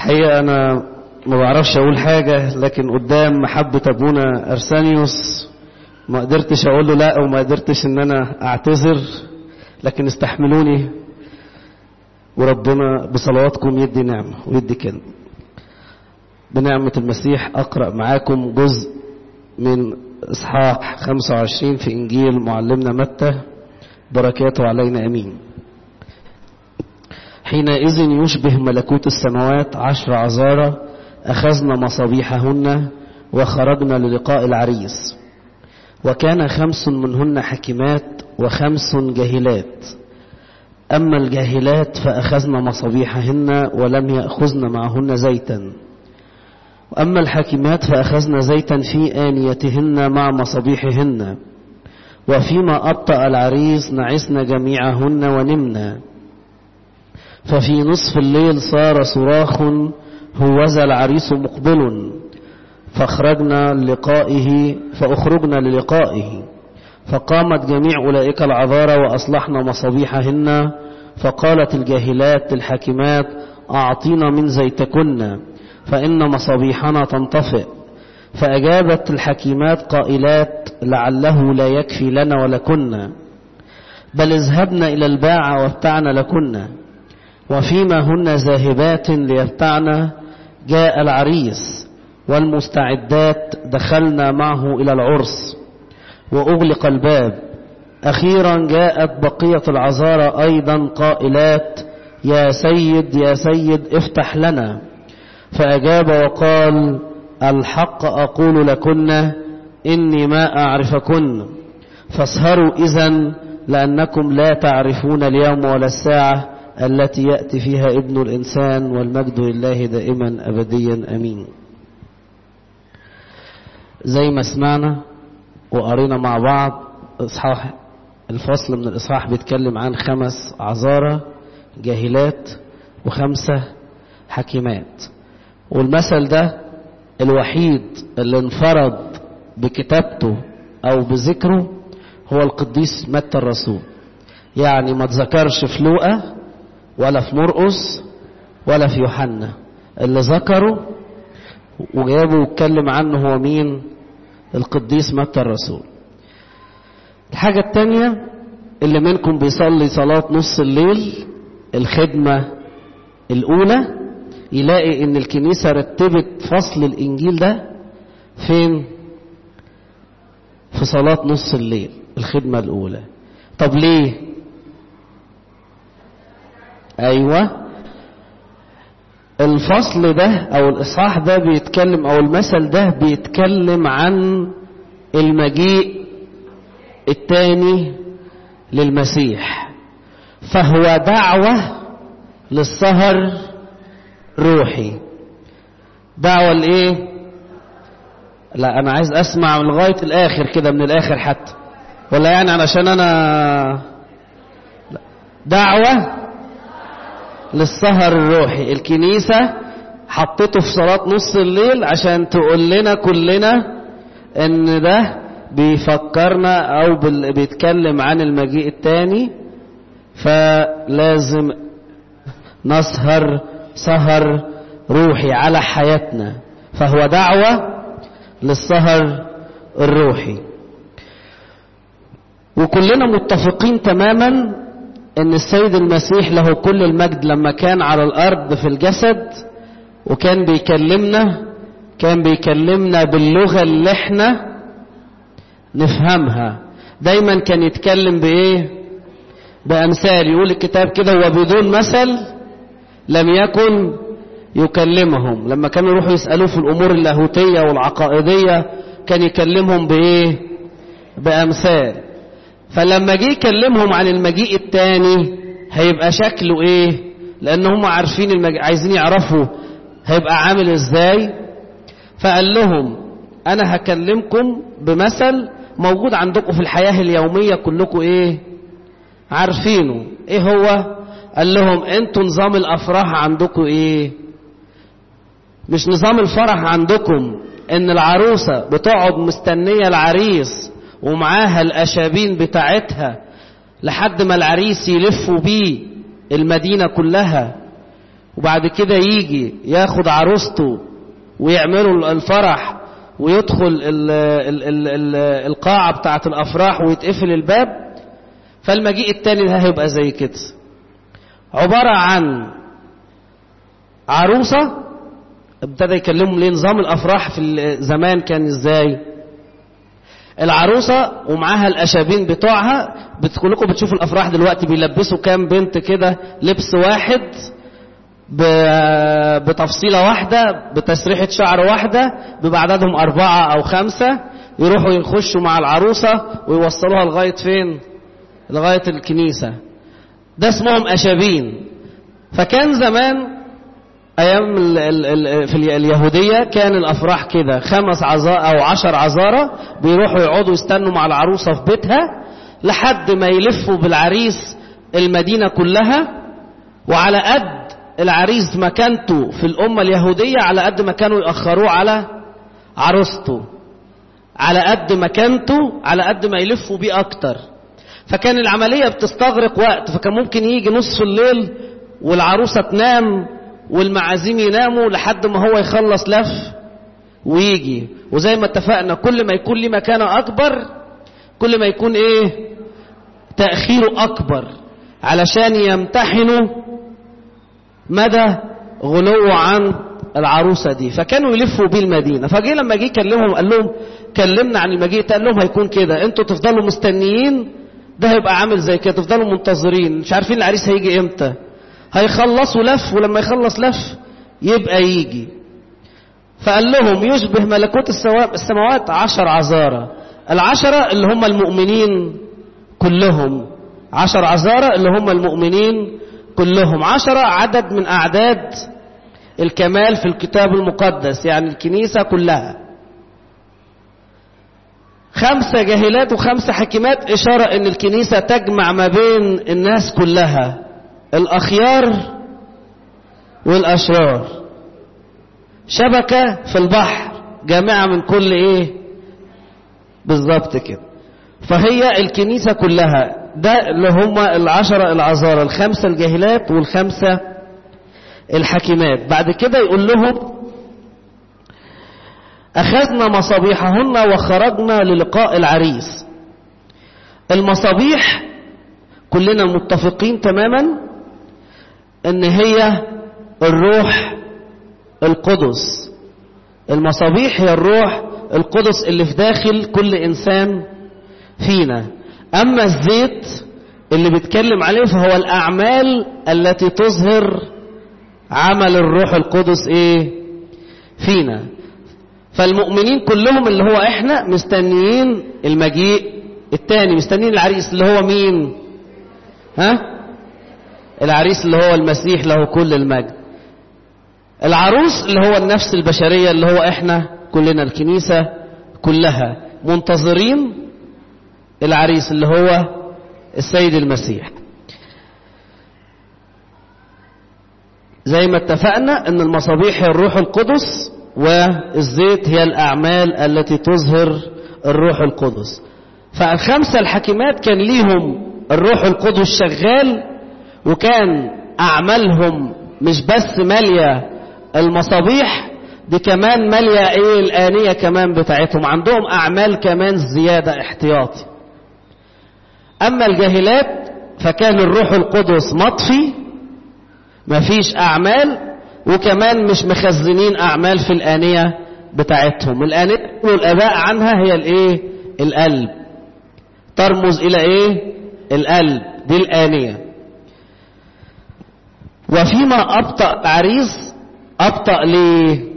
الحقيقة أنا ما بعرفش أقول حاجة لكن قدام محبة أبونا أرسانيوس ما قدرتش أقول له لا وما قدرتش إن أنا أعتذر لكن استحملوني وربنا بصلواتكم يدي نعمة ويدي كلمة بنعمة المسيح أقرأ معاكم جزء من إصحاح 25 في إنجيل معلمنا متى بركاته علينا أمين حينئذ يشبه ملكوت السماوات عشر عذارى أخذنا مصابيحهن وخرجنا للقاء العريس وكان خمس منهن حكيمات وخمس جاهلات أما الجاهلات فأخذن مصابيحهن ولم يأخذن معهن زيتا وأما الحكيمات فأخذن زيتا في آنيتهن مع مصابيحهن وفيما أبطأ العريس نعسن جميعهن ونمنا ففي نصف الليل صار صراخ هوذا العريس مقبل فاخرجنا لقائه فأخرجنا للقائه فقامت جميع أولئك العذارى وأصلحنا مصابيحهن فقالت الجاهلات الحاكمات أعطينا من زيتكن فإن مصابيحنا تنطفئ فأجابت الحكيمات قائلات لعله لا يكفي لنا ولكن بل اذهبن إلى الباعة وابتعن لكن وفيما هن ذاهبات ليبتعن جاء العريس والمستعدات دخلنا معه إلى العرس وأغلق الباب أخيرا جاءت بقية العذارى أيضا قائلات يا سيد يا سيد افتح لنا فأجاب وقال الحق أقول لكن إني ما أعرفكن فاسهروا إذا لأنكم لا تعرفون اليوم ولا الساعة التي يأتي فيها ابن الإنسان والمجد لله دائما أبديا أمين زي ما سمعنا وقرينا مع بعض إصحاح الفصل من الإصحاح بيتكلم عن خمس عذارى جاهلات وخمسة حكيمات والمثل ده الوحيد اللي انفرد بكتابته أو بذكره هو القديس متى الرسول يعني ما تذكرش في لوقا ولا في مرقس ولا في يوحنا اللي ذكره وجابه واتكلم عنه هو مين القديس متى الرسول الحاجة التانية اللي منكم بيصلي صلاة نص الليل الخدمة الأولى يلاقي إن الكنيسة رتبت فصل الإنجيل ده فين؟ في صلاة نص الليل الخدمة الأولى طب ليه؟ أيوة الفصل ده أو الإصحاح ده بيتكلم أو المثل ده بيتكلم عن المجيء الثاني للمسيح فهو دعوة للسهر روحي دعوة لإيه لا أنا عايز أسمع لغاية الآخر كده من الآخر حتى ولا يعني علشان أنا دعوة للسهر الروحي الكنيسة حطيته في صلاة نص الليل عشان تقول لنا كلنا ان ده بيفكرنا او بيتكلم عن المجيء التاني فلازم نسهر سهر روحي على حياتنا فهو دعوة للسهر الروحي وكلنا متفقين تماما ان السيد المسيح له كل المجد لما كان على الارض في الجسد وكان بيكلمنا كان بيكلمنا باللغة اللي احنا نفهمها دايما كان يتكلم بايه بامثال يقول الكتاب كده وبدون مثل لم يكن يكلمهم لما كانوا يروحوا يسألوه في الامور اللاهوتية والعقائدية كان يكلمهم بايه بامثال فلما جه يكلمهم عن المجيء التاني هيبقى شكله ايه لان هم عارفين المج... عايزين يعرفوا هيبقى عامل ازاي فقال لهم انا هكلمكم بمثل موجود عندكم في الحياة اليومية كلكم ايه عارفينه ايه هو قال لهم انتوا نظام الافراح عندكم ايه مش نظام الفرح عندكم ان العروسة بتقعد مستنية العريس ومعاها الأشابين بتاعتها لحد ما العريس يلفوا بيه المدينة كلها وبعد كده يجي ياخد عروسته ويعملوا الفرح ويدخل ال ال ال ال القاعة بتاعة الأفراح ويتقفل الباب فالمجيء التاني ده هيبقى زي كده عبارة عن عروسة ابتدى يكلمهم ليه نظام الأفراح في زمان كان ازاي العروسة ومعاها الأشابين بتوعها كلكم بتشوفوا الأفراح دلوقتي بيلبسوا كام بنت كده لبس واحد بتفصيلة واحدة بتسريحة شعر واحدة بيبقى عددهم أربعة أو خمسة يروحوا يخشوا مع العروسة ويوصلوها لغاية فين لغاية الكنيسة ده اسمهم أشابين فكان زمان أيام ال ال ال في اليهودية كان الأفراح كده خمس عذارى أو عشر عذارى بيروحوا يقعدوا يستنوا مع العروسة في بيتها لحد ما يلفوا بالعريس المدينة كلها وعلى قد العريس مكانته في الأمة اليهودية على قد ما كانوا يأخروه على عروسته على قد مكانته على قد ما يلفوا بيه أكتر فكان العملية بتستغرق وقت فكان ممكن يجي نصف الليل والعروسة تنام والمعازيم يناموا لحد ما هو يخلص لف ويجي وزي ما اتفقنا كل ما يكون ليه مكانة أكبر كل ما يكون إيه تأخيره أكبر علشان يمتحنوا مدى غلوه عن العروسة دي فكانوا يلفوا بيه المدينة فجي لما جه كلمهم قال لهم كلمنا عن المجيء قال لهم هيكون كده انتوا تفضلوا مستنيين ده هيبقى عامل زي كده تفضلوا منتظرين مش عارفين العريس هيجي امتى هيخلصوا لف ولما يخلص لف يبقى يجي فقال لهم يشبه ملكوت السماوات عشر عذارى العشرة اللي هم المؤمنين كلهم عشر عذارى اللي هم المؤمنين كلهم عشرة عدد من أعداد الكمال في الكتاب المقدس يعني الكنيسة كلها خمسة جاهلات وخمسة حكيمات إشارة أن الكنيسة تجمع ما بين الناس كلها الأخيار والأشرار شبكة في البحر جامعة من كل إيه بالظبط كده فهي الكنيسة كلها ده اللي هم العشرة العذارى الخمسة الجاهلات والخمسة الحكيمات بعد كده يقول لهم أخذنا مصابيحهن وخرجنا للقاء العريس المصابيح كلنا متفقين تماما ان هي الروح القدس المصابيح هي الروح القدس اللي في داخل كل انسان فينا اما الزيت اللي بيتكلم عليه فهو الاعمال التي تظهر عمل الروح القدس ايه فينا فالمؤمنين كلهم اللي هو احنا مستنيين المجيء التاني مستنيين العريس اللي هو مين ها العريس اللي هو المسيح له كل المجد العروس اللي هو النفس البشرية اللي هو احنا كلنا الكنيسة كلها منتظرين العريس اللي هو السيد المسيح زي ما اتفقنا ان المصابيح هي الروح القدس والزيت هي الأعمال التي تظهر الروح القدس فالخمسة الحكيمات كان ليهم الروح القدس شغال وكان أعمالهم مش بس مالية المصابيح دي كمان مالية ايه الآنية كمان بتاعتهم عندهم أعمال كمان زيادة احتياطي أما الجاهلات فكان الروح القدس مطفي مفيش أعمال وكمان مش مخزنين أعمال في الآنية بتاعتهم الآنية والآباء عنها هي الإيه القلب ترمز إلى إيه القلب دي الآنية وفيما أبطأ عريس أبطأ ليه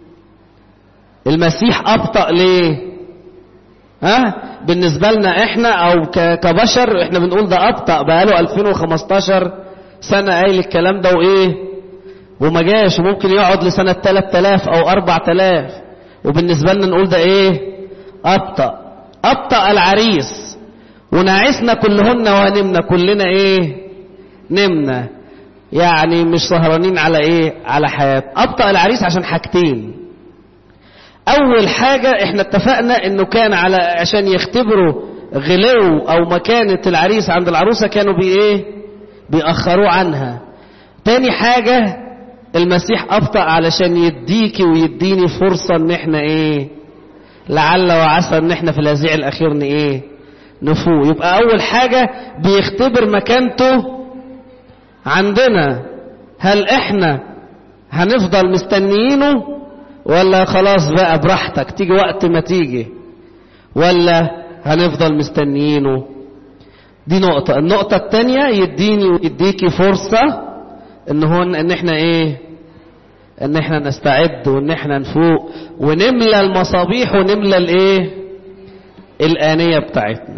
المسيح أبطأ ليه ها بالنسبة لنا احنا او كبشر احنا بنقول ده أبطأ بقاله 2015 سنة قايل الكلام ده وايه وما جاش وممكن يقعد لسنة 3000 او 4000 وبالنسبة لنا نقول ده ايه أبطأ أبطأ العريس ونعسنا كلهن ونمنا كلنا ايه نمنا يعني مش سهرانين على ايه على حياة أبطأ العريس عشان حاجتين أول حاجة احنا اتفقنا انه كان على عشان يختبروا غلو او مكانة العريس عند العروسة كانوا بي ايه بيأخروا عنها تاني حاجة المسيح ابطأ علشان يديكي ويديني فرصة ان احنا ايه لعل وعسى ان احنا في الهزيع الاخير ن- ايه نفوق يبقى اول حاجة بيختبر مكانته عندنا هل احنا هنفضل مستنيينه ولا خلاص بقى براحتك تيجي وقت ما تيجي ولا هنفضل مستنيينه دي نقطة النقطة التانية يديني ويديكي فرصة ان هو ان احنا ايه ان احنا نستعد وان احنا نفوق ونملى المصابيح ونملى الايه الآنية بتاعتنا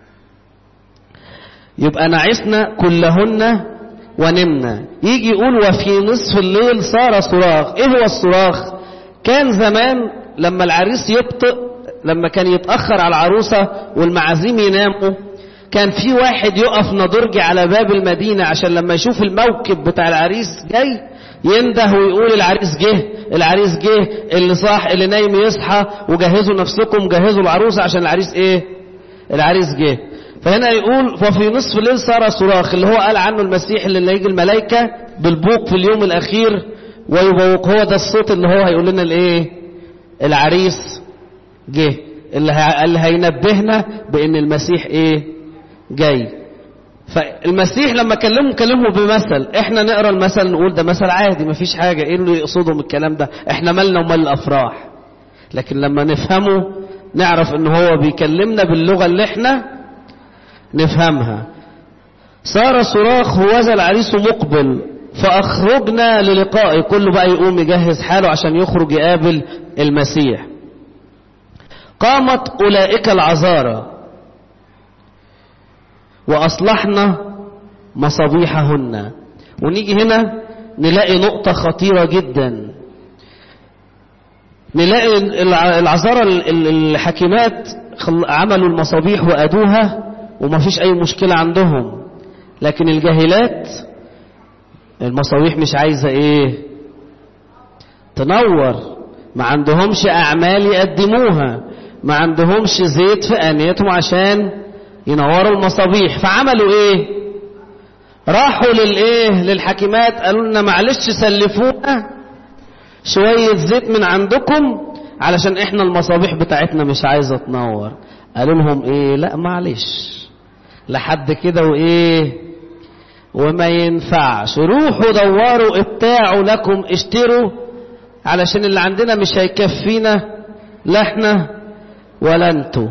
يبقى نعسنا كلهن ونمنا يجي يقول وفي نصف الليل صار صراخ ايه هو الصراخ كان زمان لما العريس يبطئ لما كان يتأخر على العروسة والمعازيم يناموا كان في واحد يقف نضرجي على باب المدينة عشان لما يشوف الموكب بتاع العريس جاي ينده ويقول العريس جه العريس جه اللي صاح اللي نايم يصحى وجهزوا نفسكم جهزوا العروسة عشان العريس ايه العريس جه فهنا يقول وفي نصف الليل صار صراخ اللي هو قال عنه المسيح اللي هيجي الملائكة بالبوق في اليوم الأخير ويبوق هو ده الصوت اللي هو هيقول لنا الايه العريس جه اللي, ه... اللي هينبهنا بان المسيح ايه جاي فالمسيح لما كلمه كلمه بمثل احنا نقرا المثل نقول ده مثل عادي مفيش حاجه ايه اللي يقصده من الكلام ده احنا مالنا ومال الافراح لكن لما نفهمه نعرف ان هو بيكلمنا باللغه اللي احنا نفهمها صار صراخ هوذا العريس مقبل فاخرجنا للقائه كله بقى يقوم يجهز حاله عشان يخرج يقابل المسيح قامت اولئك العذارى واصلحنا مصابيحهن ونيجي هنا نلاقي نقطه خطيره جدا نلاقي العذارى الحكيمات عملوا المصابيح وادوها وما فيش اي مشكله عندهم لكن الجاهلات المصابيح مش عايزه ايه تنور ما عندهمش اعمال يقدموها ما عندهمش زيت في انيتهم عشان ينوروا المصابيح فعملوا ايه راحوا للايه للحكيمات قالوا لنا معلش سلفونا شويه زيت من عندكم علشان احنا المصابيح بتاعتنا مش عايزه تنور قالوا لهم ايه لا معلش لحد كده وايه وما ينفعش روحوا دوروا ابتاعوا لكم اشتروا علشان اللي عندنا مش هيكفينا لا احنا ولا انتوا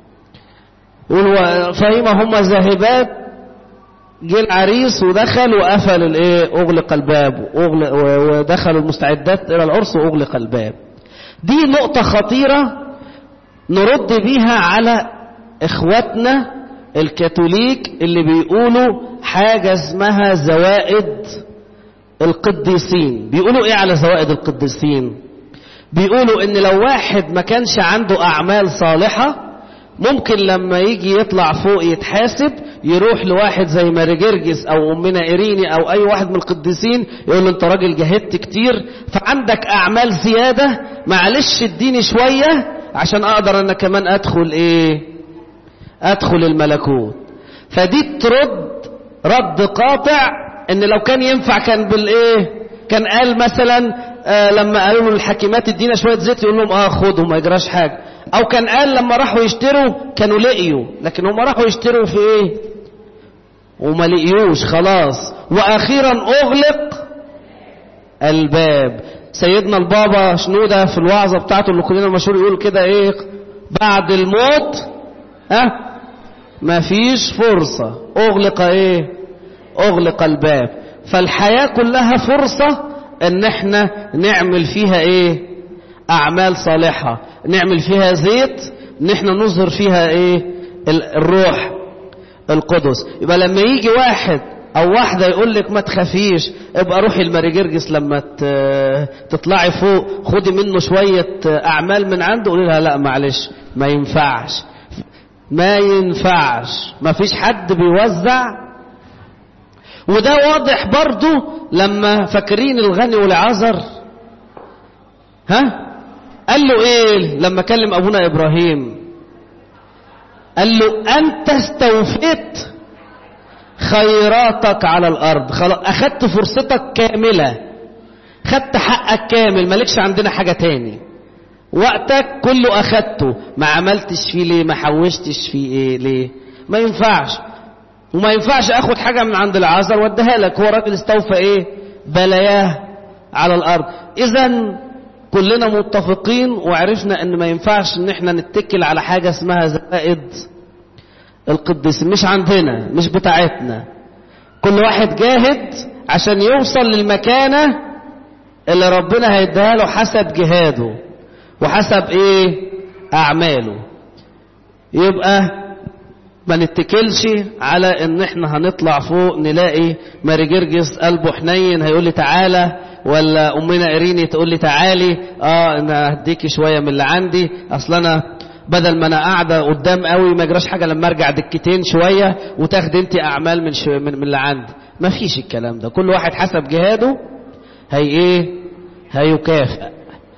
فهما هما ذاهبات جه العريس ودخل وقفل الايه اغلق الباب وأغلق ودخلوا المستعدات الى العرس واغلق الباب دي نقطة خطيرة نرد بيها على اخواتنا الكاثوليك اللي بيقولوا حاجة اسمها زوائد القديسين بيقولوا ايه على زوائد القديسين بيقولوا ان لو واحد ما كانش عنده اعمال صالحة ممكن لما يجي يطلع فوق يتحاسب يروح لواحد زي مارجرجس او امنا ايريني او اي واحد من القديسين يقول له انت راجل جاهدت كتير فعندك اعمال زيادة معلش اديني شوية عشان اقدر انا كمان ادخل ايه ادخل الملكوت فدي ترد رد قاطع ان لو كان ينفع كان بالايه كان قال مثلا آه لما قالوا له الحكيمات ادينا شويه زيت يقول لهم اه خدوا ما يجراش حاجه او كان قال لما راحوا يشتروا كانوا لقيوا لكن هم راحوا يشتروا في ايه وما لقيوش خلاص واخيرا اغلق الباب سيدنا البابا شنودة في الوعظة بتاعته اللي كلنا مشهور يقول كده ايه بعد الموت ها أه؟ مفيش فرصة اغلق ايه اغلق الباب فالحياة كلها فرصة ان احنا نعمل فيها ايه اعمال صالحة نعمل فيها زيت ان احنا نظهر فيها ايه الروح القدس يبقى لما يجي واحد او واحدة يقول لك ما تخافيش ابقى روحي الماريجرجس لما تطلعي فوق خدي منه شوية اعمال من عنده قولي لها لا معلش ما ينفعش ما ينفعش ما فيش حد بيوزع وده واضح برضو لما فاكرين الغني والعذر ها قال له ايه لما كلم ابونا ابراهيم قال له انت استوفيت خيراتك على الارض خلاص اخدت فرصتك كامله خدت حقك كامل مالكش عندنا حاجة تاني وقتك كله أخدته ما عملتش فيه ليه ما حوشتش فيه إيه ليه ما ينفعش وما ينفعش أخد حاجة من عند العازر واديها لك هو راجل استوفى إيه بلاياه على الأرض إذا كلنا متفقين وعرفنا ان ما ينفعش ان احنا نتكل على حاجة اسمها زائد القديس مش عندنا مش بتاعتنا كل واحد جاهد عشان يوصل للمكانة اللي ربنا هيديها له حسب جهاده وحسب ايه اعماله يبقى ما نتكلش على ان احنا هنطلع فوق نلاقي ماري جرجس قلبه حنين هيقول لي تعالى ولا امنا اريني تقول لي تعالي اه انا هديكي شويه من اللي عندي اصل انا بدل ما انا قاعده قدام قوي ما يجراش حاجه لما ارجع دكتين شويه وتاخد انت اعمال من شو من, من اللي عندي ما فيش الكلام ده كل واحد حسب جهاده هي ايه هيكافئ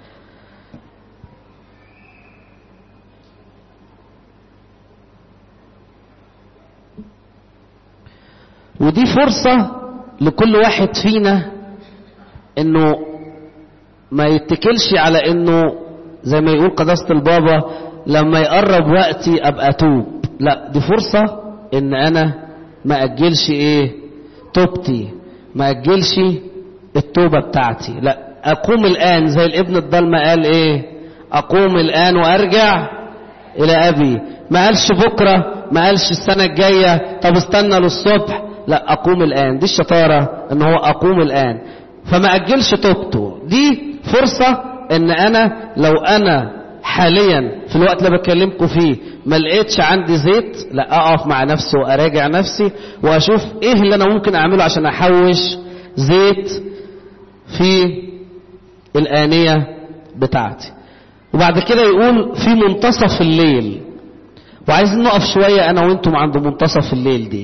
ودي فرصة لكل واحد فينا انه ما يتكلش على انه زي ما يقول قداسة البابا لما يقرب وقتي ابقى اتوب لا دي فرصة ان انا ما اجلش ايه توبتي ما اجلش التوبة بتاعتي لا اقوم الان زي الابن الضلمة قال ايه اقوم الان وارجع الى ابي ما قالش بكرة ما قالش السنة الجاية طب استنى للصبح لا اقوم الان دي الشطارة ان هو اقوم الان فما اجلش توبته دي فرصة ان انا لو انا حاليا في الوقت اللي بكلمكم فيه ما لقيتش عندي زيت لا اقف مع نفسي واراجع نفسي واشوف ايه اللي انا ممكن اعمله عشان احوش زيت في الآنية بتاعتي وبعد كده يقول في منتصف الليل وعايزين نقف شوية أنا وأنتم عند منتصف الليل دي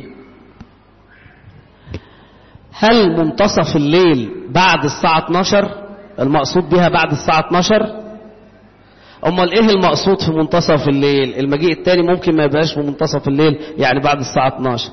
هل منتصف الليل بعد الساعة 12 المقصود بها بعد الساعة 12 امال ايه المقصود في منتصف الليل المجيء التاني ممكن ما يبقاش في منتصف الليل يعني بعد الساعة 12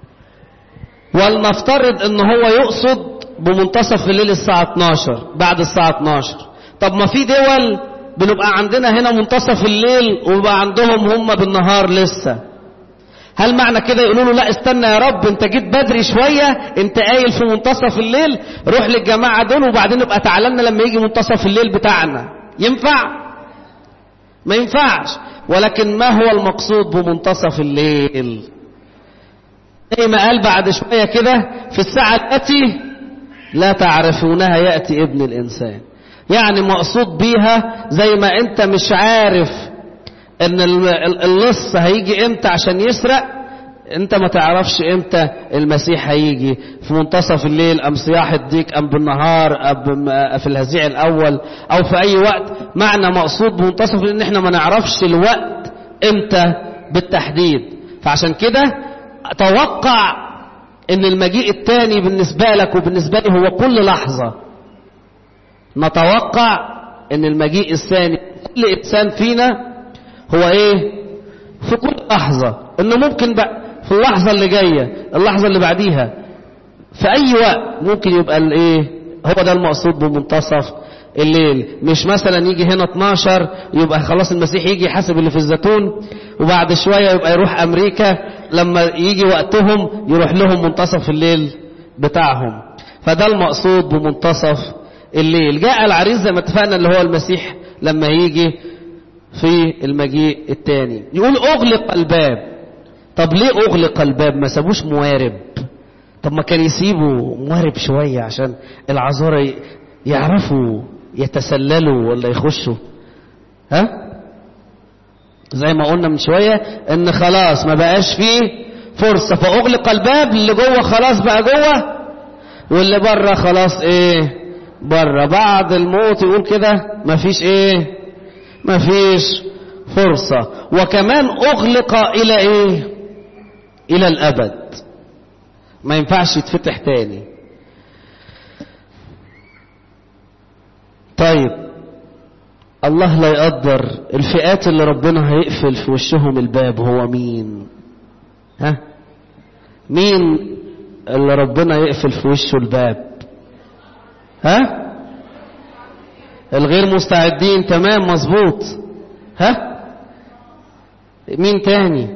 ولنفترض ان هو يقصد بمنتصف الليل الساعة 12 بعد الساعة 12 طب ما في دول بنبقى عندنا هنا منتصف الليل وبقى عندهم هم بالنهار لسه هل معنى كده يقولوا له لا استنى يا رب انت جيت بدري شوية انت قايل في منتصف الليل روح للجماعة دول وبعدين نبقى تعالى لنا لما يجي منتصف الليل بتاعنا ينفع ما ينفعش ولكن ما هو المقصود بمنتصف الليل زي ما قال بعد شوية كده في الساعة التي لا تعرفونها يأتي ابن الإنسان يعني مقصود بيها زي ما انت مش عارف ان اللص هيجي امتى عشان يسرق انت ما تعرفش امتى المسيح هيجي في منتصف الليل ام صياح الديك ام بالنهار ام في الهزيع الاول او في اي وقت معنى مقصود بمنتصف الليل ان احنا ما نعرفش الوقت امتى بالتحديد فعشان كده توقع ان المجيء التاني بالنسبة لك وبالنسبة لي هو كل لحظة نتوقع ان المجيء الثاني كل انسان فينا هو ايه في كل لحظة انه ممكن بقى في اللحظة اللي جاية اللحظة اللي بعديها في اي وقت ممكن يبقى الايه هو ده المقصود بمنتصف الليل مش مثلا يجي هنا 12 يبقى خلاص المسيح يجي يحاسب اللي في الزيتون وبعد شوية يبقى يروح امريكا لما يجي وقتهم يروح لهم منتصف الليل بتاعهم فده المقصود بمنتصف الليل جاء العريس زي ما اتفقنا اللي هو المسيح لما يجي في المجيء الثاني يقول اغلق الباب طب ليه اغلق الباب ما سابوش موارب طب ما كان يسيبوا موارب شوية عشان العذارى يعرفوا يتسللوا ولا يخشوا ها زي ما قلنا من شوية ان خلاص ما بقاش فيه فرصة فاغلق الباب اللي جوه خلاص بقى جوه واللي بره خلاص ايه بره بعد الموت يقول كده مفيش ايه مفيش فرصة وكمان اغلق الى ايه الى الابد ما ينفعش يتفتح تاني طيب الله لا يقدر الفئات اللي ربنا هيقفل في وشهم الباب هو مين ها مين اللي ربنا يقفل في وشه الباب ها الغير مستعدين تمام مظبوط ها مين تاني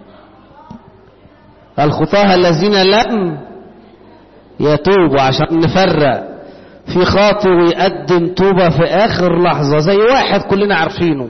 الخطاة الذين لم يتوبوا عشان نفرق في خاطئ ويقدم توبة في آخر لحظة زي واحد كلنا عارفينه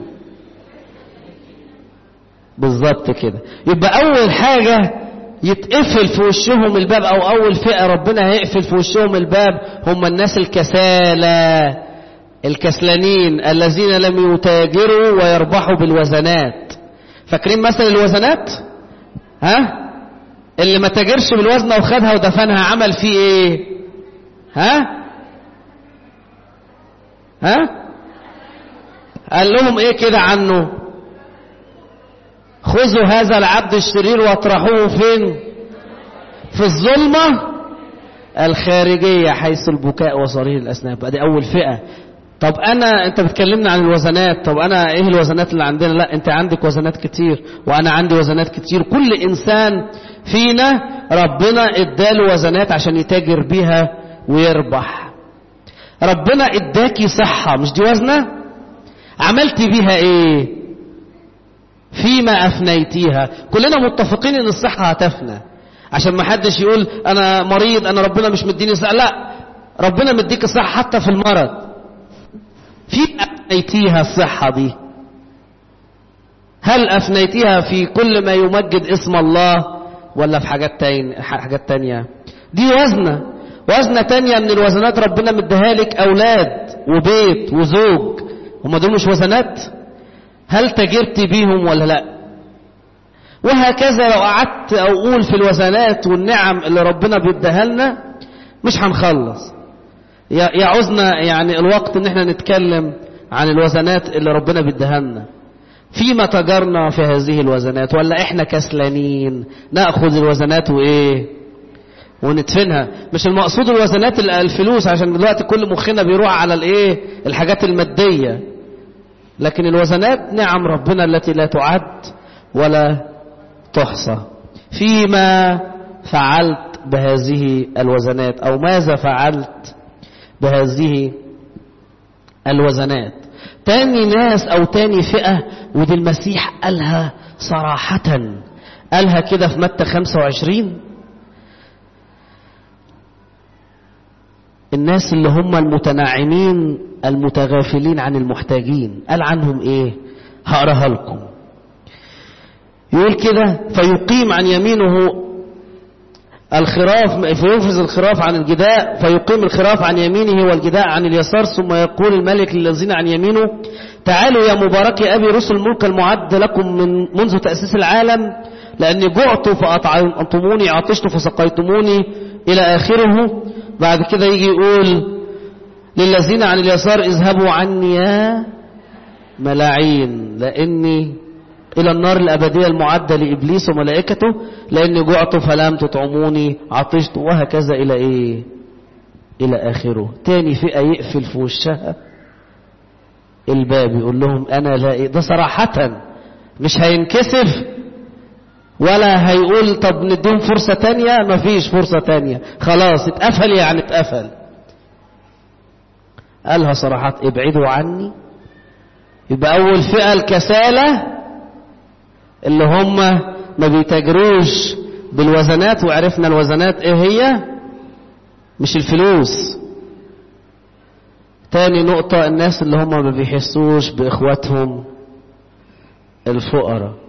بالظبط كده يبقى أول حاجة يتقفل في وشهم الباب أو أول فئة ربنا هيقفل في وشهم الباب هم الناس الكسالى الكسلانين الذين لم يتاجروا ويربحوا بالوزنات فاكرين مثل الوزنات ها اللي ما تاجرش بالوزنة وخدها ودفنها عمل فيه ايه ها ها قال لهم ايه كده عنه خذوا هذا العبد الشرير واطرحوه فين في الظلمة الخارجية حيث البكاء وصرير الأسنان دي أول فئة طب أنا أنت بتكلمنا عن الوزنات طب أنا إيه الوزنات اللي عندنا لا أنت عندك وزنات كتير وأنا عندي وزنات كتير كل إنسان فينا ربنا اداله وزنات عشان يتاجر بيها ويربح ربنا اداكي صحة مش دي وزنة عملتي بيها ايه فيما افنيتيها كلنا متفقين ان الصحة هتفنى عشان ما حدش يقول انا مريض انا ربنا مش مديني صحة لا ربنا مديك الصحة حتى في المرض فيما افنيتيها الصحة دي هل افنيتيها في كل ما يمجد اسم الله ولا في حاجات تانية حاجات تانية دي وزنة وزنة تانية من الوزنات ربنا مديها لك اولاد وبيت وزوج هما دول مش وزنات هل تجرت بيهم ولا لا وهكذا لو قعدت اقول في الوزنات والنعم اللي ربنا بيديها لنا مش هنخلص يعوزنا يعني الوقت ان احنا نتكلم عن الوزنات اللي ربنا بيديها لنا فيما تجرنا في هذه الوزنات ولا احنا كسلانين ناخذ الوزنات وايه وندفنها مش المقصود الوزنات الفلوس عشان دلوقتي كل مخنا بيروح على الايه الحاجات الماديه لكن الوزنات نعم ربنا التي لا تعد ولا تحصى فيما فعلت بهذه الوزنات او ماذا فعلت بهذه الوزنات تاني ناس او تاني فئة ودي المسيح قالها صراحة قالها كده في متى 25 الناس اللي هم المتناعمين المتغافلين عن المحتاجين قال عنهم ايه هقراها لكم يقول كده فيقيم عن يمينه الخراف فينفذ الخراف عن الجداء فيقيم الخراف عن يمينه والجداء عن اليسار ثم يقول الملك للذين عن يمينه تعالوا يا مبارك أبي رسل الملك المعد لكم من منذ تأسيس العالم لأني جعت فأطعمتموني عطشت فسقيتموني إلى آخره بعد كده يجي يقول للذين عن اليسار اذهبوا عني يا ملاعين لاني الى النار الابديه المعده لابليس وملائكته لاني جعت فلم تطعموني عطشت وهكذا الى ايه الى اخره تاني فئه يقفل في وشها الباب يقول لهم انا لا إيه ده صراحه مش هينكسف ولا هيقول طب نديهم فرصة تانية مفيش فرصة تانية خلاص اتقفل يعني اتقفل قالها صراحة ابعدوا عني يبقى أول فئة الكسالة اللي هم ما بيتاجروش بالوزنات وعرفنا الوزنات ايه هي مش الفلوس تاني نقطة الناس اللي هم ما بيحسوش بإخواتهم الفقراء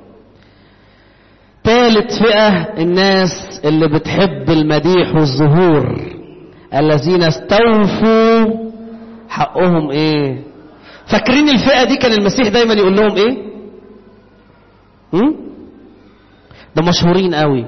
ثالث فئة الناس اللي بتحب المديح والظهور الذين استوفوا حقهم ايه فاكرين الفئة دي كان المسيح دايما يقول لهم ايه هم؟ ده مشهورين قوي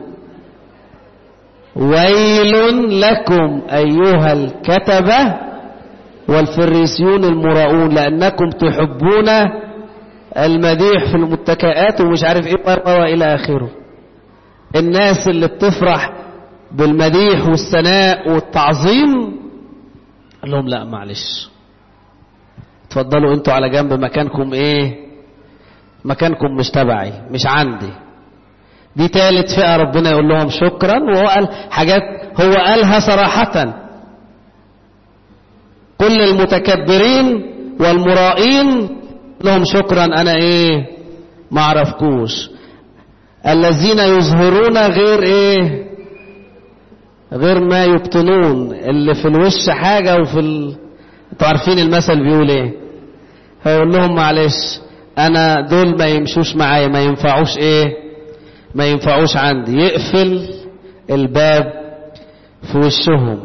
ويل لكم ايها الكتبة والفريسيون المراؤون لانكم تحبون المديح في المتكئات ومش عارف ايه والى اخره الناس اللي بتفرح بالمديح والثناء والتعظيم قال لهم لا معلش اتفضلوا انتوا على جنب مكانكم ايه مكانكم مش تبعي مش عندي دي تالت فئة ربنا يقول لهم شكرا وهو قال حاجات هو قالها صراحة كل المتكبرين والمرائين لهم شكرا انا ايه ما اعرفكوش الذين يظهرون غير ايه غير ما يبطنون اللي في الوش حاجة وفي ال... انتوا عارفين المثل بيقول ايه هيقول لهم معلش انا دول ما يمشوش معايا ما ينفعوش ايه ما ينفعوش عندي يقفل الباب في وشهم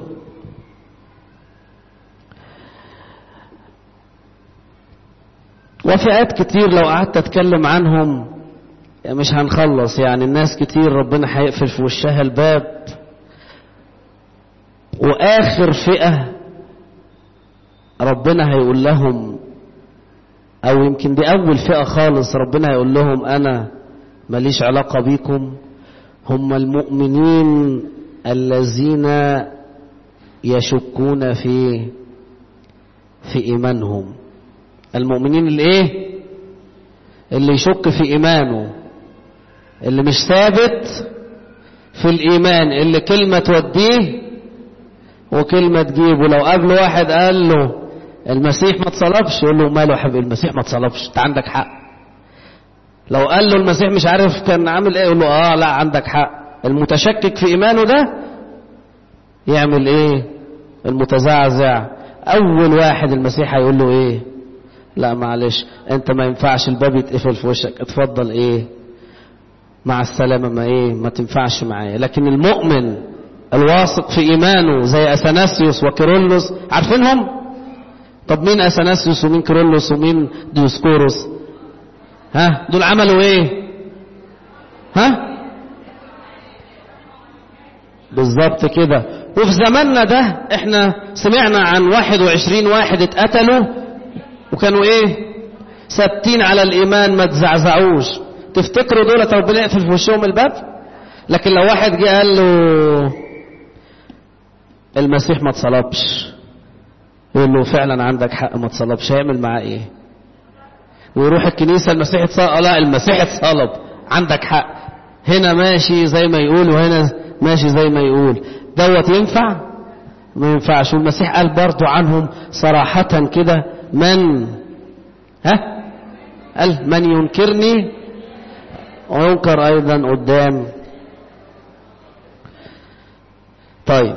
وفئات كتير لو قعدت اتكلم عنهم مش هنخلص يعني الناس كتير ربنا هيقفل في وشها الباب واخر فئة ربنا هيقول لهم او يمكن دي اول فئة خالص ربنا هيقول لهم انا ماليش علاقة بيكم هم المؤمنين الذين يشكون في في ايمانهم المؤمنين الايه اللي يشك في ايمانه اللي مش ثابت في الايمان اللي كلمة توديه وكلمة تجيبه لو قابله واحد قال له المسيح ما اتصلبش يقول له ماله يا حبيبي المسيح ما اتصلبش انت عندك حق لو قال له المسيح مش عارف كان عامل ايه يقول له اه لا عندك حق المتشكك في ايمانه ده يعمل ايه المتزعزع اول واحد المسيح هيقول له ايه لا معلش انت ما ينفعش الباب يتقفل في وشك اتفضل ايه مع السلامة ما ايه ما تنفعش معايا لكن المؤمن الواثق في ايمانه زي اثناسيوس وكيرلس عارفينهم طب مين اثناسيوس ومين كيرلس ومين ديوسكوروس ها دول عملوا ايه ها بالظبط كده وفي زماننا ده احنا سمعنا عن 21 واحد اتقتلوا وكانوا ايه ثابتين على الايمان ما تزعزعوش تفتكروا دول ربنا يقفل في وشهم الباب لكن لو واحد جه قال له المسيح ما اتصلبش يقول له فعلا عندك حق ما اتصلبش هيعمل معاه ايه ويروح الكنيسة المسيح اتصلب لا المسيح اتصلب عندك حق هنا ماشي زي ما يقول وهنا ماشي زي ما يقول دوت ينفع ما ينفعش والمسيح قال برضو عنهم صراحة كده من ها قال من ينكرني وينكر ايضا قدام طيب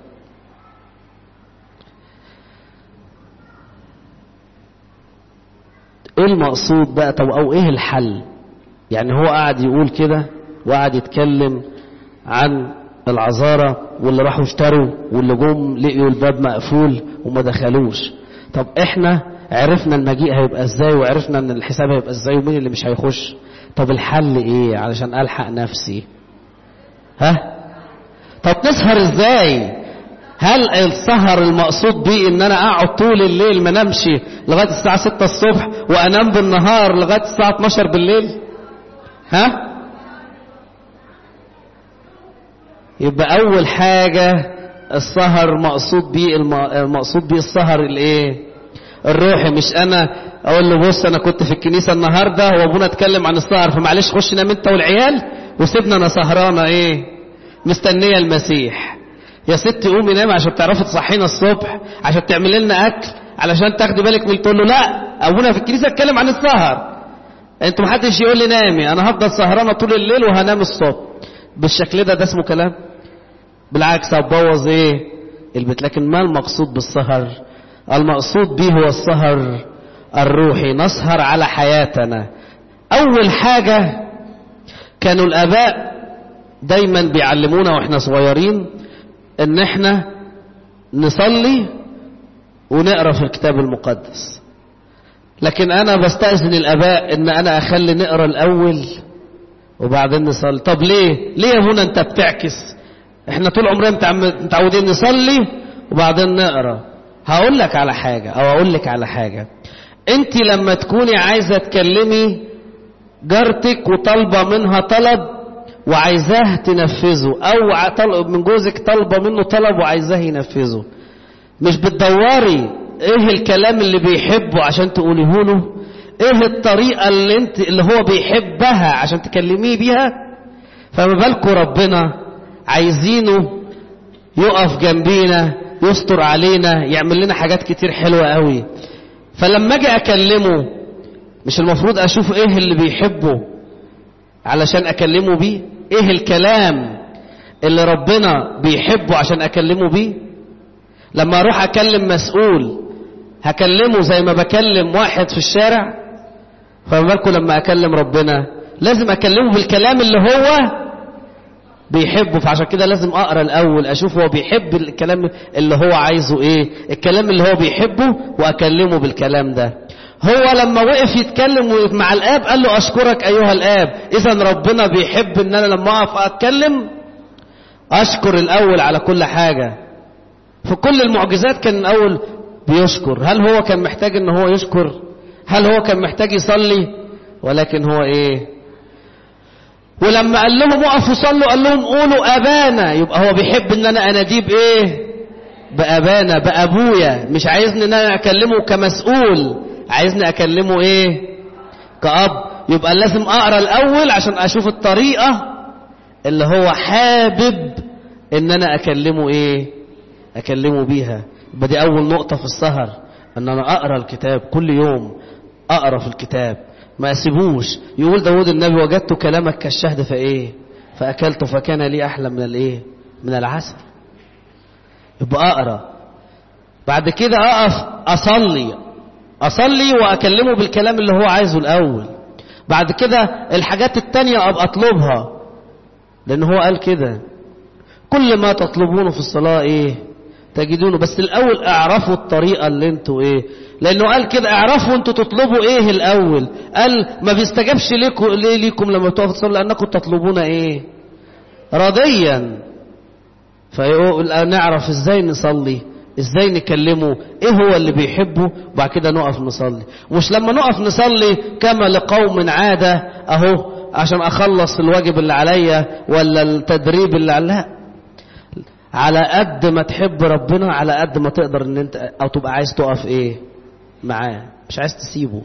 ايه المقصود بقى طب او ايه الحل يعني هو قاعد يقول كده وقعد يتكلم عن العذارة واللي راحوا اشتروا واللي جم لقيوا الباب مقفول وما دخلوش طب احنا عرفنا المجيء هيبقى ازاي وعرفنا ان الحساب هيبقى ازاي ومين اللي مش هيخش طب الحل ايه علشان الحق نفسي ها طب نسهر ازاي هل السهر المقصود بيه ان انا اقعد طول الليل ما نمشي لغايه الساعه 6 الصبح وانام بالنهار لغايه الساعه 12 بالليل ها يبقى اول حاجه السهر مقصود بيه المقصود بيه السهر الايه الروحي مش انا اقول له بص انا كنت في الكنيسه النهارده وابونا اتكلم عن السهر فمعلش خش نام انت والعيال وسيبنا انا سهرانه ايه مستنيه المسيح يا ست قومي نام عشان تعرفي تصحينا الصبح عشان تعملي لنا اكل علشان تاخدي بالك من تقول له لا ابونا في الكنيسه اتكلم عن السهر انتوا محدش يقول لي نامي انا هفضل سهرانه طول الليل وهنام الصبح بالشكل ده ده اسمه كلام بالعكس هتبوظ ايه البيت لكن ما المقصود بالسهر المقصود به هو السهر الروحي نسهر على حياتنا اول حاجه كانوا الاباء دايما بيعلمونا واحنا صغيرين ان احنا نصلي ونقرا في الكتاب المقدس لكن انا بستأذن الاباء ان انا اخلي نقرا الاول وبعدين نصلي طب ليه ليه يا منى انت بتعكس احنا طول عمرنا متعودين نصلي وبعدين نقرا هقول لك على حاجه او اقول لك على حاجه انت لما تكوني عايزه تكلمي جارتك وطالبه منها طلب وعايزاه تنفذه او طلب من جوزك طالبه منه طلب وعايزاه ينفذه مش بتدوري ايه الكلام اللي بيحبه عشان تقوليه له ايه الطريقه اللي انت اللي هو بيحبها عشان تكلميه بيها فما بالكم ربنا عايزينه يقف جنبينا يستر علينا يعمل لنا حاجات كتير حلوه قوي فلما اجي اكلمه مش المفروض اشوف ايه اللي بيحبه علشان اكلمه بيه ايه الكلام اللي ربنا بيحبه عشان اكلمه بيه لما اروح اكلم مسؤول هكلمه زي ما بكلم واحد في الشارع فما بالكم لما اكلم ربنا لازم اكلمه بالكلام اللي هو بيحبه فعشان كده لازم اقرا الاول اشوف هو بيحب الكلام اللي هو عايزه ايه الكلام اللي هو بيحبه واكلمه بالكلام ده هو لما وقف يتكلم مع الاب قال له اشكرك ايها الاب اذا ربنا بيحب ان انا لما اقف اتكلم اشكر الاول على كل حاجه في كل المعجزات كان الاول بيشكر هل هو كان محتاج ان هو يشكر هل هو كان محتاج يصلي ولكن هو ايه ولما قال لهم وقفوا صلوا قال لهم قولوا ابانا يبقى هو بيحب ان انا اناديه بايه بابانا بابويا مش عايزني ان انا اكلمه كمسؤول عايزني اكلمه ايه كأب يبقى لازم اقرا الاول عشان اشوف الطريقة اللي هو حابب ان انا اكلمه ايه اكلمه بيها يبقى دي اول نقطة في السهر ان انا اقرا الكتاب كل يوم اقرا في الكتاب ما اسيبوش يقول داود النبي وجدت كلامك كالشهد فايه فاكلته فكان لي احلى من الايه من العسل يبقى اقرا بعد كده اقف اصلي اصلي واكلمه بالكلام اللي هو عايزه الاول بعد كده الحاجات التانية ابقى اطلبها لان هو قال كده كل ما تطلبونه في الصلاة ايه تجدونه بس الاول اعرفوا الطريقة اللي انتوا ايه لانه قال كده اعرفوا انتوا تطلبوا ايه الاول قال ما بيستجابش ليكم ليه ليكم لما تقفوا تصلوا لانكم تطلبون ايه رضيا فيقول نعرف ازاي نصلي ازاي نكلمه ايه هو اللي بيحبه وبعد كده نقف نصلي مش لما نقف نصلي كما لقوم عادة اهو عشان اخلص الواجب اللي عليا ولا التدريب اللي على على قد ما تحب ربنا على قد ما تقدر ان انت او تبقى عايز تقف ايه معاه مش عايز تسيبه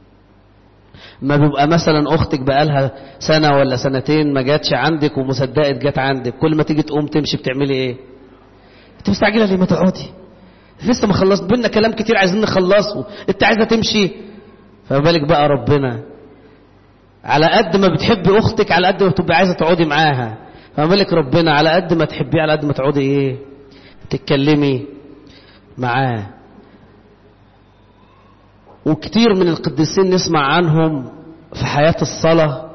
ما بيبقى مثلا اختك بقالها سنة ولا سنتين ما جاتش عندك ومصدقت جت عندك كل ما تيجي تقوم تمشي بتعملي ايه انت مستعجله ليه ما تقعدي لسه ما خلصت بينا كلام كتير عايزين نخلصه انت عايزه تمشي فما بالك بقى ربنا على قد ما بتحبي اختك على قد ما بتبقى عايزه تقعدي معاها فما بالك ربنا على قد ما تحبيه على قد ما تقعدي ايه تتكلمي معاه وكتير من القديسين نسمع عنهم في حياة الصلاة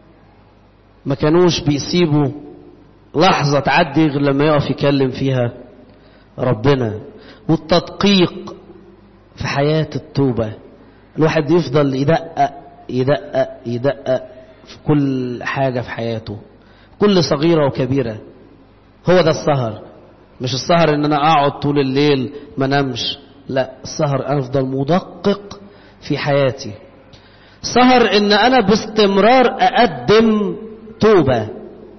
ما كانوش بيسيبوا لحظة تعدي غير لما يقف يكلم فيها ربنا والتدقيق في حياة التوبة الواحد يفضل يدقق يدقق يدقق في كل حاجة في حياته كل صغيرة وكبيرة هو ده السهر مش السهر ان انا اقعد طول الليل ما نمش لا السهر انا افضل مدقق في حياتي سهر ان انا باستمرار اقدم توبة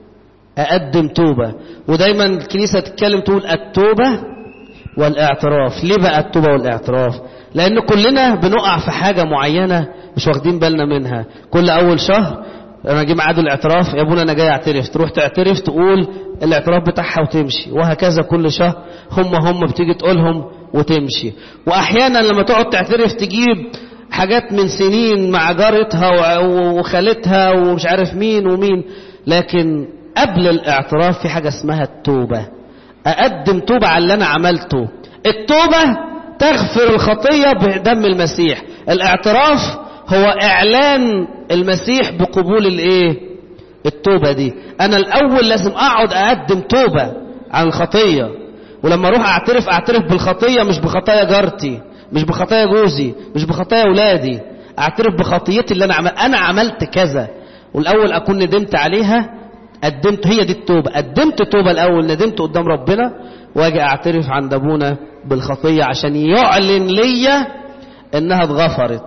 اقدم توبة ودايما الكنيسة تتكلم تقول التوبة والاعتراف ليه بقى التوبة والاعتراف لان كلنا بنقع في حاجة معينة مش واخدين بالنا منها كل اول شهر لما جه ميعاد الاعتراف يا ابونا انا جاي اعترف تروح تعترف تقول الاعتراف بتاعها وتمشي وهكذا كل شهر هم هم بتيجي تقولهم وتمشي واحيانا لما تقعد تعترف تجيب حاجات من سنين مع جارتها وخالتها ومش عارف مين ومين لكن قبل الاعتراف في حاجة اسمها التوبة اقدم توبة على اللي انا عملته التوبة تغفر الخطية بدم المسيح الاعتراف هو اعلان المسيح بقبول الايه التوبة دي انا الاول لازم اقعد اقدم توبة عن الخطية ولما اروح اعترف اعترف بالخطية مش بخطايا جارتي مش بخطايا جوزي مش بخطايا اولادي اعترف بخطيتي اللي انا عمل انا عملت كذا والاول اكون ندمت عليها قدمت هي دي التوبة قدمت توبة الاول ندمت قدام ربنا واجي اعترف عند ابونا بالخطية عشان يعلن ليا انها اتغفرت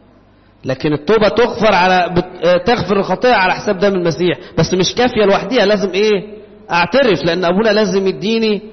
لكن التوبة تغفر على بت... تغفر الخطيئة على حساب دم المسيح بس مش كافية لوحديها لازم ايه اعترف لان ابونا لازم يديني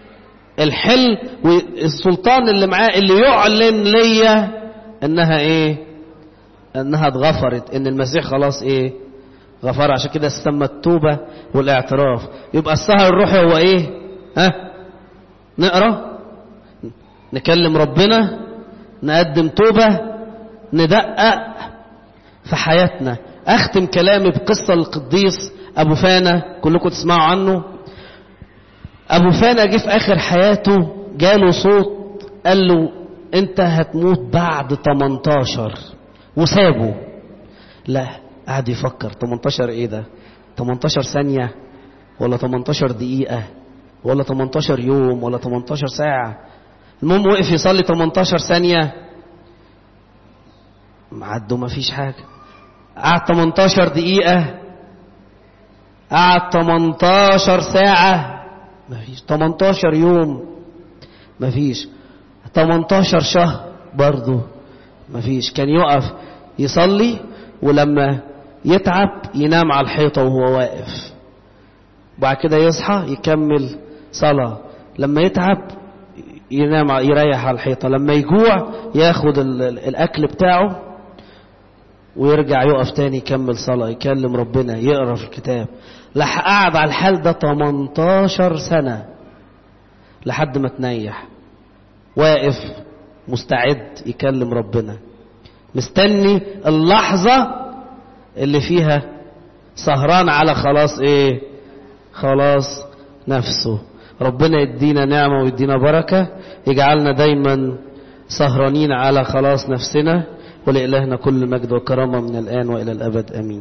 الحل والسلطان اللي معاه اللي يعلن ليا انها ايه انها اتغفرت ان المسيح خلاص ايه غفر عشان كده سمى التوبة والاعتراف يبقى السهر الروحي هو ايه ها نقرا نكلم ربنا نقدم توبة ندقق في حياتنا أختم كلامي بقصة القديس أبو فانا كلكم تسمعوا عنه أبو فانا جه في آخر حياته جاله صوت قال له أنت هتموت بعد 18 وسابه لا قعد يفكر 18 إيه ده 18 ثانية ولا 18 دقيقة ولا 18 يوم ولا 18 ساعة المهم وقف يصلي 18 ثانية عدوا ما فيش حاجة قعد 18 دقيقة قعد 18 ساعة ما فيش 18 يوم ما فيش 18 شهر برضه ما فيش كان يقف يصلي ولما يتعب ينام على الحيطة وهو واقف بعد كده يصحى يكمل صلاة لما يتعب ينام يريح على الحيطة لما يجوع ياخد الأكل بتاعه ويرجع يقف تاني يكمل صلاة يكلم ربنا يقرأ في الكتاب لح قعد على الحال ده 18 سنة لحد ما تنيح واقف مستعد يكلم ربنا مستني اللحظة اللي فيها سهران على خلاص ايه خلاص نفسه ربنا يدينا نعمة ويدينا بركة يجعلنا دايما سهرانين على خلاص نفسنا ولإلهنا كل مجد وكرامة من الآن وإلى الأبد أمين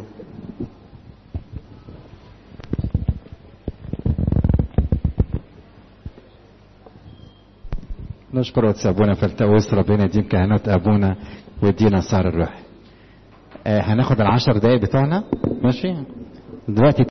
نشكر قدس ابونا فلتقوس ربنا يديم كهنوت ابونا ويدينا سهر الروح آه هناخد العشر دقايق بتوعنا ماشي دلوقتي